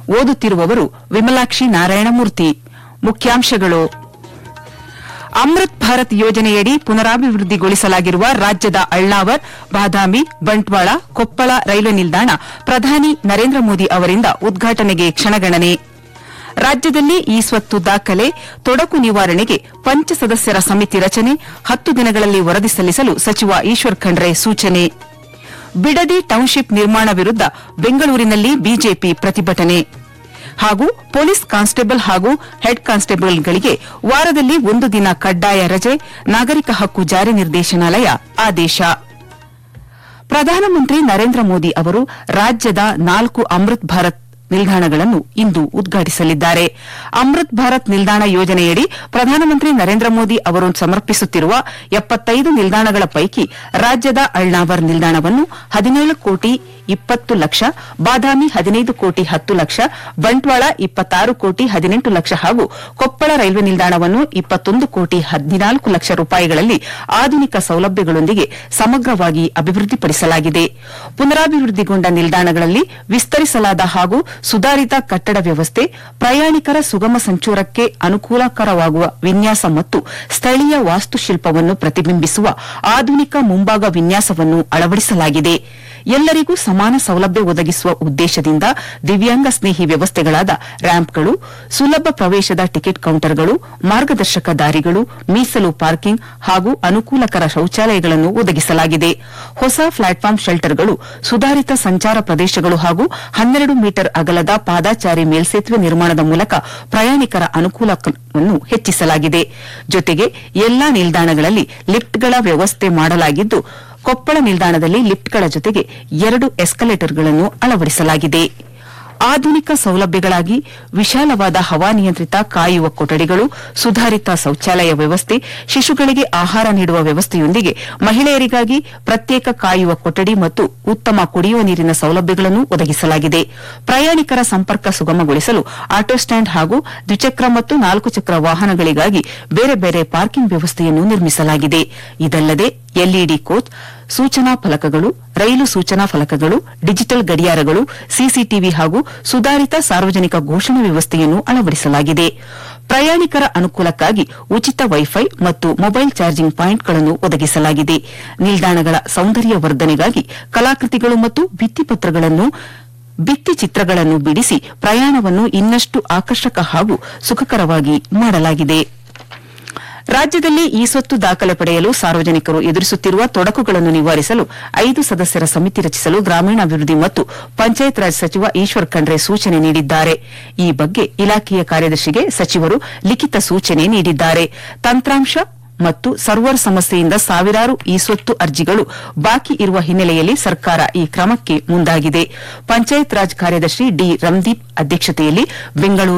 ಓದುತ್ತಿರುವವರು ವಿಮಲಾಕ್ಷಿ ನಾರಾಯಣಮೂರ್ತಿ ಮುಖ್ಯಾಂಶಗಳು ಅಮೃತ್ ಭಾರತ್ ಯೋಜನೆಯಡಿ ಪುನರಾಭಿವೃದ್ಧಿಗೊಳಿಸಲಾಗಿರುವ ರಾಜ್ಯದ ಅಳ್ನಾವರ್ ಬಾದಾಮಿ ಬಂಟ್ವಾಳ ಕೊಪ್ಪಳ ರೈಲು ನಿಲ್ದಾಣ ಪ್ರಧಾನಿ ನರೇಂದ್ರ ಮೋದಿ ಅವರಿಂದ ಉದ್ಘಾಟನೆಗೆ ಕ್ಷಣಗಣನೆ ರಾಜ್ಯದಲ್ಲಿ ಈ ಸ್ವತ್ತು ದಾಖಲೆ ತೊಡಕು ನಿವಾರಣೆಗೆ ಪಂಚ ಸದಸ್ಯರ ಸಮಿತಿ ರಚನೆ ಹತ್ತು ದಿನಗಳಲ್ಲಿ ವರದಿ ಸಲ್ಲಿಸಲು ಸಚಿವ ಈಶ್ವರ್ ಖಂಡ್ರೆ ಸೂಚನೆ ಬಿಡದಿ ಟೌನ್ಶಿಪ್ ನಿರ್ಮಾಣ ವಿರುದ್ದ ಬೆಂಗಳೂರಿನಲ್ಲಿ ಬಿಜೆಪಿ ಪ್ರತಿಭಟನೆ ಹಾಗೂ ಪೊಲೀಸ್ ಕಾನ್ಸ್ಟೇಬಲ್ ಹಾಗೂ ಹೆಡ್ ಕಾನ್ಸ್ಟೇಬಲ್ಗಳಿಗೆ ವಾರದಲ್ಲಿ ಒಂದು ದಿನ ಕಡ್ಡಾಯ ರಜೆ ನಾಗರಿಕ ಹಕ್ಕು ಜಾರಿ ನಿರ್ದೇಶನಾಲಯ ಆದೇಶ ಪ್ರಧಾನಮಂತ್ರಿ ನರೇಂದ್ರ ಮೋದಿ ಅವರು ರಾಜ್ಯದ ನಾಲ್ಕು ಅಮೃತ್ ಭಾರತ್ ನಿಲ್ದಾಣಗಳನ್ನು ಇಂದು ಉದ್ಘಾಟಿಸಲಿದ್ದಾರೆ ಅಮೃತ್ ಭಾರತ್ ನಿಲ್ದಾಣ ಯೋಜನೆಯಡಿ ಪ್ರಧಾನಮಂತ್ರಿ ನರೇಂದ್ರ ಮೋದಿ ಅವರು ಸಮರ್ಪಿಸುತ್ತಿರುವ ಎಪ್ಪತ್ತೈದು ನಿಲ್ದಾಣಗಳ ಪೈಕಿ ರಾಜ್ಯದ ಅಳ್ನಾವರ್ ನಿಲ್ದಾಣವನ್ನು ಹದಿನೇಳು ಕೋಟಿ ಇಪ್ಪತ್ತು ಲಕ್ಷ ಬಾದಾಮಿ ಹದಿನೈದು ಕೋಟಿ ಹತ್ತು ಲಕ್ಷ ಬಂಟ್ವಾಳ ಇಪ್ಪತ್ತಾರು ಕೋಟಿ ಹದಿನೆಂಟು ಲಕ್ಷ ಹಾಗೂ ಕೊಪ್ಪಳ ರೈಲ್ವೆ ನಿಲ್ದಾಣವನ್ನು ಇಪ್ಪತ್ತೊಂದು ಕೋಟಿ ಹದಿನಾಲ್ಕು ಲಕ್ಷ ರೂಪಾಯಿಗಳಲ್ಲಿ ಆಧುನಿಕ ಸೌಲಭ್ಯಗಳೊಂದಿಗೆ ಸಮಗ್ರವಾಗಿ ಅಭಿವೃದ್ಧಿಪಡಿಸಲಾಗಿದೆ ಪುನರಾಭಿವೃದ್ಧಿಗೊಂಡ ನಿಲ್ದಾಣಗಳಲ್ಲಿ ವಿಸ್ತರಿಸಲಾದ ಹಾಗೂ ಸುಧಾರಿತ ಕಟ್ಟಡ ವ್ಯವಸ್ಥೆ ಪ್ರಯಾಣಿಕರ ಸುಗಮ ಸಂಚಾರಕ್ಕೆ ಅನುಕೂಲಕರವಾಗುವ ವಿನ್ಯಾಸ ಮತ್ತು ಸ್ಥಳೀಯ ವಾಸ್ತುಶಿಲ್ಪವನ್ನು ಪ್ರತಿಬಿಂಬಿಸುವ ಆಧುನಿಕ ಮುಂಭಾಗ ವಿನ್ಯಾಸವನ್ನು ಅಳವಡಿಸಲಾಗಿದೆ ಎಲ್ಲರಿಗೂ ಸಮಾನ ಸೌಲಭ್ಯ ಒದಗಿಸುವ ಉದ್ದೇಶದಿಂದ ದಿವ್ಯಾಂಗ ಸ್ನೇಹಿ ವ್ಯವಸ್ಥೆಗಳಾದ ರ್ಯಾಂಪ್ಗಳು ಸುಲಭ ಪ್ರವೇಶದ ಟಿಕೆಟ್ ಕೌಂಟರ್ಗಳು ಮಾರ್ಗದರ್ಶಕ ದಾರಿಗಳು ಮೀಸಲು ಪಾರ್ಕಿಂಗ್ ಹಾಗೂ ಅನುಕೂಲಕರ ಶೌಚಾಲಯಗಳನ್ನು ಒದಗಿಸಲಾಗಿದೆ ಹೊಸ ಪ್ಲಾಟ್ಫಾರ್ಮ್ ಶೆಲ್ಟರ್ಗಳು ಸುಧಾರಿತ ಸಂಚಾರ ಪ್ರದೇಶಗಳು ಹಾಗೂ ಹನ್ನೆರಡು ಮೀಟರ್ ಅಗಲದ ಪಾದಾಚಾರಿ ಮೇಲ್ಸೇತುವೆ ನಿರ್ಮಾಣದ ಮೂಲಕ ಪ್ರಯಾಣಿಕರ ಅನುಕೂಲವನ್ನು ಹೆಚ್ಚಿಸಲಾಗಿದೆ ಜೊತೆಗೆ ಎಲ್ಲಾ ನಿಲ್ದಾಣಗಳಲ್ಲಿ ಲಿಫ್ಟ್ಗಳ ವ್ಯವಸ್ಥೆ ಮಾಡಲಾಗಿದ್ದು ಕೊಪ್ಪಳ ನಿಲ್ದಾಣದಲ್ಲಿ ಲಿಫ್ಟ್ಗಳ ಜೊತೆಗೆ ಎರಡು ಎಸ್ಕಲೇಟರ್ಗಳನ್ನು ಅಳವಡಿಸಲಾಗಿದೆ ಆಧುನಿಕ ಸೌಲಭ್ಯಗಳಾಗಿ ವಿಶಾಲವಾದ ಹವಾನಿಯಂತ್ರಿತ ಕಾಯುವ ಕೊಠಡಿಗಳು ಸುಧಾರಿತ ಶೌಚಾಲಯ ವ್ಯವಸ್ಥೆ ಶಿಶುಗಳಿಗೆ ಆಹಾರ ನೀಡುವ ವ್ಯವಸ್ಥೆಯೊಂದಿಗೆ ಮಹಿಳೆಯರಿಗಾಗಿ ಪ್ರತ್ಯೇಕ ಕಾಯುವ ಕೊಠಡಿ ಮತ್ತು ಉತ್ತಮ ಕುಡಿಯುವ ನೀರಿನ ಸೌಲಭ್ಯಗಳನ್ನು ಒದಗಿಸಲಾಗಿದೆ ಪ್ರಯಾಣಿಕರ ಸಂಪರ್ಕ ಸುಗಮಗೊಳಿಸಲು ಆಟೋ ಸ್ಟ್ಯಾಂಡ್ ಹಾಗೂ ದ್ವಿಚಕ್ರ ಮತ್ತು ನಾಲ್ಕು ಚಕ್ರ ವಾಹನಗಳಿಗಾಗಿ ಬೇರೆ ಬೇರೆ ಪಾರ್ಕಿಂಗ್ ವ್ಯವಸ್ಥೆಯನ್ನು ನಿರ್ಮಿಸಲಾಗಿದೆ ಇದಲ್ಲದೆ ಎಲ್ಇಡಿ ಕೋಚ್ ಸೂಚನಾ ಫಲಕಗಳು ರೈಲು ಸೂಚನಾ ಫಲಕಗಳು ಡಿಜಿಟಲ್ ಗಡಿಯಾರಗಳು ಸಿಸಿಟಿವಿ ಹಾಗೂ ಸುಧಾರಿತ ಸಾರ್ವಜನಿಕ ಘೋಷಣಾ ವ್ಯವಸ್ಥೆಯನ್ನು ಅಳವಡಿಸಲಾಗಿದೆ ಪ್ರಯಾಣಿಕರ ಅನುಕೂಲಕ್ಕಾಗಿ ಉಚಿತ ವೈಫೈ ಮತ್ತು ಮೊಬೈಲ್ ಚಾರ್ಜಿಂಗ್ ಪಾಯಿಂಟ್ಗಳನ್ನು ಒದಗಿಸಲಾಗಿದೆ ನಿಲ್ದಾಣಗಳ ಸೌಂದರ್ಯ ವರ್ಧನೆಗಾಗಿ ಕಲಾಕೃತಿಗಳು ಮತ್ತು ಭಿತ್ತಿಪತ್ರಗಳನ್ನು ಭಿತ್ತಿ ಚಿತ್ರಗಳನ್ನು ಬಿಡಿಸಿ ಪ್ರಯಾಣವನ್ನು ಇನ್ನಷ್ಟು ಆಕರ್ಷಕ ಹಾಗೂ ಸುಖಕರವಾಗಿ ಮಾಡಲಾಗಿದೆ ರಾಜ್ಯದಲ್ಲಿ ಈ ಸ್ವತ್ತು ದಾಖಲೆ ಪಡೆಯಲು ಸಾರ್ವಜನಿಕರು ಎದುರಿಸುತ್ತಿರುವ ತೊಡಕುಗಳನ್ನು ನಿವಾರಿಸಲು ಐದು ಸದಸ್ಯರ ಸಮಿತಿ ರಚಿಸಲು ಗ್ರಾಮೀಣಾಭಿವೃದ್ಧಿ ಮತ್ತು ಪಂಚಾಯತ್ ರಾಜ್ ಸಚಿವ ಈಶ್ವರ್ ಖಂಡ್ರೆ ಸೂಚನೆ ನೀಡಿದ್ದಾರೆ ಈ ಬಗ್ಗೆ ಇಲಾಖೆಯ ಕಾರ್ಯದರ್ಶಿಗೆ ಸಚಿವರು ಲಿಖಿತ ಸೂಚನೆ ನೀಡಿದ್ದಾರೆ ತಂತ್ರಾಂಶ ಮತ್ತು ಸರ್ವರ್ ಸಮಸ್ಯೆಯಿಂದ ಸಾವಿರಾರು ಈ ಸ್ವತ್ತು ಅರ್ಜಿಗಳು ಬಾಕಿ ಇರುವ ಹಿನ್ನೆಲೆಯಲ್ಲಿ ಸರ್ಕಾರ ಈ ಕ್ರಮಕ್ಕೆ ಮುಂದಾಗಿದೆ ಪಂಚಾಯತ್ ರಾಜ್ ಕಾರ್ಯದರ್ಶಿ ಡಿ ರಂದೀಪ್ ಅಧ್ಯಕ್ಷತೆಯಲ್ಲಿ ಬೆಂಗಳೂರು